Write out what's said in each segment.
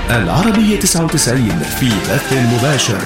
العربية 99 في بث مباشر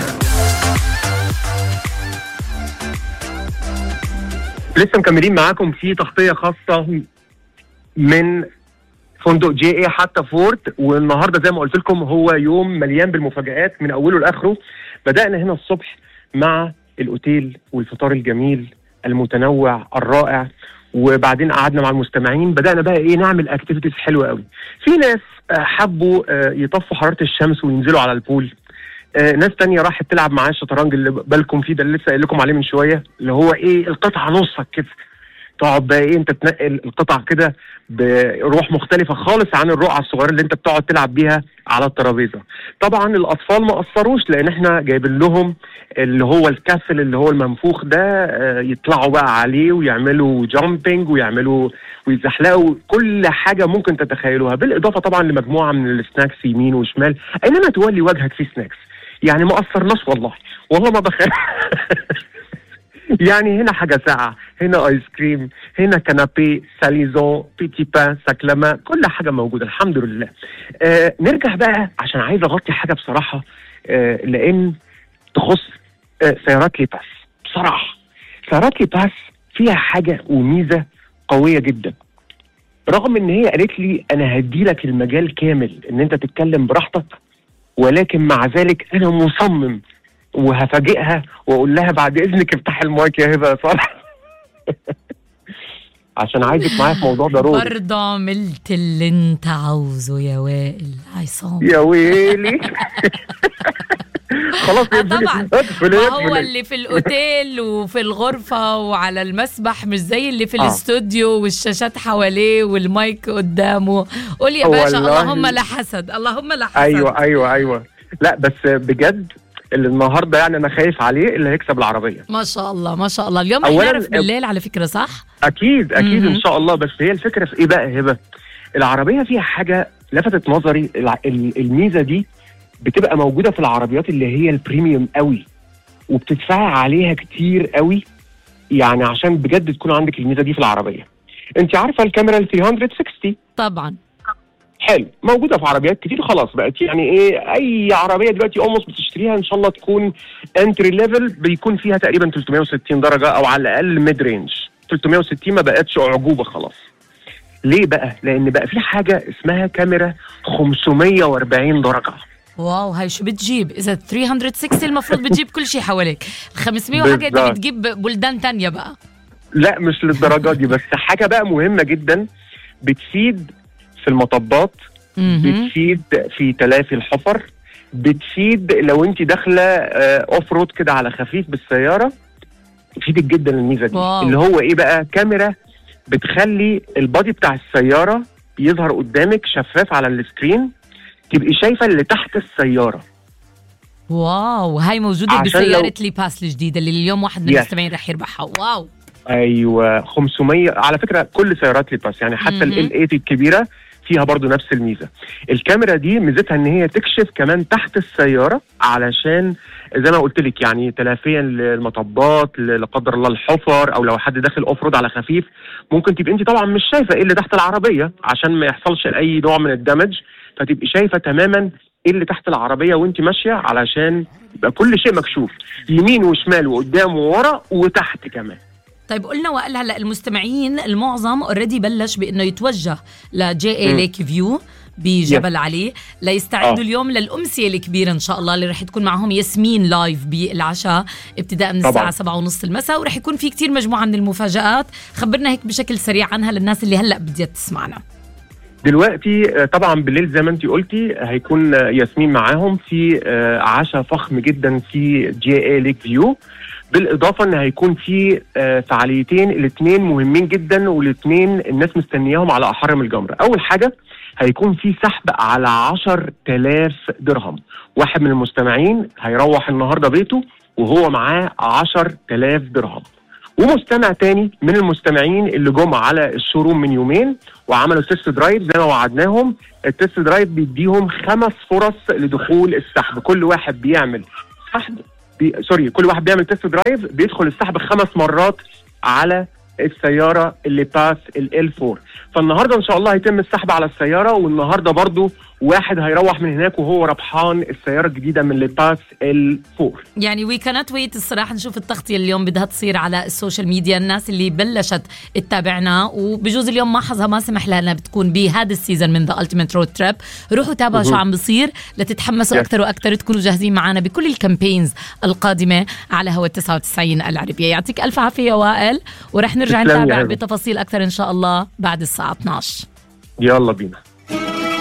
لسه مكملين معاكم في تغطيه خاصه من فندق جي اي حتى فورت والنهارده زي ما قلت لكم هو يوم مليان بالمفاجآت من اوله لاخره بدانا هنا الصبح مع الاوتيل والفطار الجميل المتنوع الرائع وبعدين قعدنا مع المستمعين بدانا بقى ايه نعمل اكتيفيتيز حلوه قوي في ناس آه، حبوا آه، يطفوا حراره الشمس وينزلوا على البول آه، ناس تانية راحت تلعب معاه الشطرنج اللي بالكم فيه ده اللي لسه قايل لكم عليه من شويه اللي هو ايه القطعه نصك كده تقعد بقى ايه انت تنقل القطع كده بروح مختلفه خالص عن الرقعه الصغيره اللي انت بتقعد تلعب بيها على الترابيزه. طبعا الاطفال ما قصروش لان احنا جايبين لهم اللي هو الكاسل اللي هو المنفوخ ده آه، يطلعوا بقى عليه ويعملوا جامبينج ويعملوا ويزحلقوا كل حاجه ممكن تتخيلوها بالاضافه طبعا لمجموعه من السناكس يمين وشمال اينما تولي وجهك في سناكس. يعني ما قصرناش والله والله ما بخاف يعني هنا حاجة ساعة هنا ايس كريم هنا كنابي ساليزون بيتي بان ساكلما كل حاجة موجودة الحمد لله آه نرجع بقى عشان عايز اغطي حاجة بصراحة آه لان تخص آه سيارات ليباس بصراحة سيارات ليباس فيها حاجة وميزة قوية جدا رغم ان هي قالت لي انا هدي لك المجال كامل ان انت تتكلم براحتك ولكن مع ذلك انا مصمم وهفاجئها واقول لها بعد اذنك افتح المايك يا هبه يا صالح عشان عايزك معايا في موضوع ضروري برضه عملت اللي انت عاوزه يا وائل عصام يا ويلي خلاص آه اقفلي، طبعا اقفلي، ما هو اقفلي. اللي في الاوتيل وفي الغرفه وعلى المسبح مش زي اللي في آه. الاستوديو والشاشات حواليه والمايك قدامه قول يا والله. باشا اللهم لا حسد اللهم لا حسد ايوه ايوه ايوه لا بس بجد اللي النهارده يعني انا خايف عليه اللي هيكسب العربيه ما شاء الله ما شاء الله اليوم أولاً- هنعرف بالليل على فكره صح اكيد اكيد مهم. ان شاء الله بس هي الفكره في ايه بقى يا هبه العربيه فيها حاجه لفتت نظري الع- ال- الميزه دي بتبقى موجوده في العربيات اللي هي البريميوم قوي وبتدفعي عليها كتير قوي يعني عشان بجد تكون عندك الميزه دي في العربيه انت عارفه الكاميرا ال 360 طبعا حلو موجوده في عربيات كتير خلاص بقت يعني ايه اي عربيه دلوقتي اولموست بتشتريها ان شاء الله تكون انتري ليفل بيكون فيها تقريبا 360 درجه او على الاقل ميد رينج 360 ما بقتش اعجوبه خلاص ليه بقى لان بقى في حاجه اسمها كاميرا 540 درجه واو هاي شو بتجيب اذا 360 المفروض بتجيب كل شيء حواليك 500 وحاجه دي بالظبط. بتجيب بلدان تانية بقى لا مش للدرجه دي بس حاجه بقى مهمه جدا بتفيد في المطبات مهم. بتفيد في تلافي الحفر بتفيد لو انت داخله اوف رود كده على خفيف بالسياره تفيدك جدا الميزه دي واو. اللي هو ايه بقى كاميرا بتخلي البادي بتاع السياره يظهر قدامك شفاف على السكرين تبقي شايفه اللي تحت السياره واو هاي موجوده عشان بسياره لو- لي باس الجديده اللي اليوم واحد من Yes. المستمعين رح يربحها واو ايوه 500 على فكره كل سيارات ليباس يعني حتى مهم. ال 80 الكبيره فيها برضو نفس الميزه الكاميرا دي ميزتها ان هي تكشف كمان تحت السياره علشان زي ما قلت لك يعني تلافيا للمطبات ل- لا قدر الله الحفر او لو حد داخل اوف رود على خفيف ممكن تبقي انت طبعا مش شايفه ايه اللي تحت العربيه عشان ما يحصلش اي نوع من الدمج فتبقي شايفه تماما ايه اللي تحت العربيه وانت ماشيه علشان يبقى كل شيء مكشوف يمين وشمال وقدام وورا وتحت كمان طيب قلنا وقال هلا المستمعين المعظم اوريدي بلش بانه يتوجه لجي اي مم. ليك فيو بجبل علي ليستعدوا آه. اليوم للأمسية الكبيرة إن شاء الله اللي رح تكون معهم ياسمين لايف بالعشاء ابتداء من طبعاً. الساعة سبعة ونص المساء ورح يكون في كتير مجموعة من المفاجآت خبرنا هيك بشكل سريع عنها للناس اللي هلأ بدها تسمعنا دلوقتي آه، طبعا بالليل زي ما انت قلتي هيكون آه، ياسمين معاهم في آه، عشاء فخم جدا في جي اي ليك فيو بالاضافه ان هيكون في آه، فعاليتين الاثنين مهمين جدا والاثنين الناس مستنياهم على احر من الجمره اول حاجه هيكون في سحب على 10000 درهم واحد من المستمعين هيروح النهارده بيته وهو معاه 10000 درهم ومستمع تاني من المستمعين اللي جم على الشوروم من يومين وعملوا تيست درايف زي ما وعدناهم التيست درايف بيديهم خمس فرص لدخول السحب كل واحد بيعمل سحب بي... سوري كل واحد بيعمل تيست درايف بيدخل السحب خمس مرات على السياره اللي باس ال 4 فالنهارده ان شاء الله هيتم السحب على السياره والنهارده برضو واحد هيروح من هناك وهو ربحان السياره الجديده من لباس الفور يعني وي كانت ويت الصراحه نشوف التغطيه اليوم بدها تصير على السوشيال ميديا الناس اللي بلشت تتابعنا وبجوز اليوم ما حظها ما سمح لها انها بتكون بهذا السيزون من ذا التيميت رود تريب روحوا تابعوا شو عم بصير لتتحمسوا Yes. اكثر واكثر تكونوا جاهزين معنا بكل الكامبينز القادمه على هوا 99 العربيه يعطيك الف عافيه وائل ورح نرجع تسلم يا نتابع هبة. بتفاصيل اكثر ان شاء الله بعد الساعه 12 يلا بينا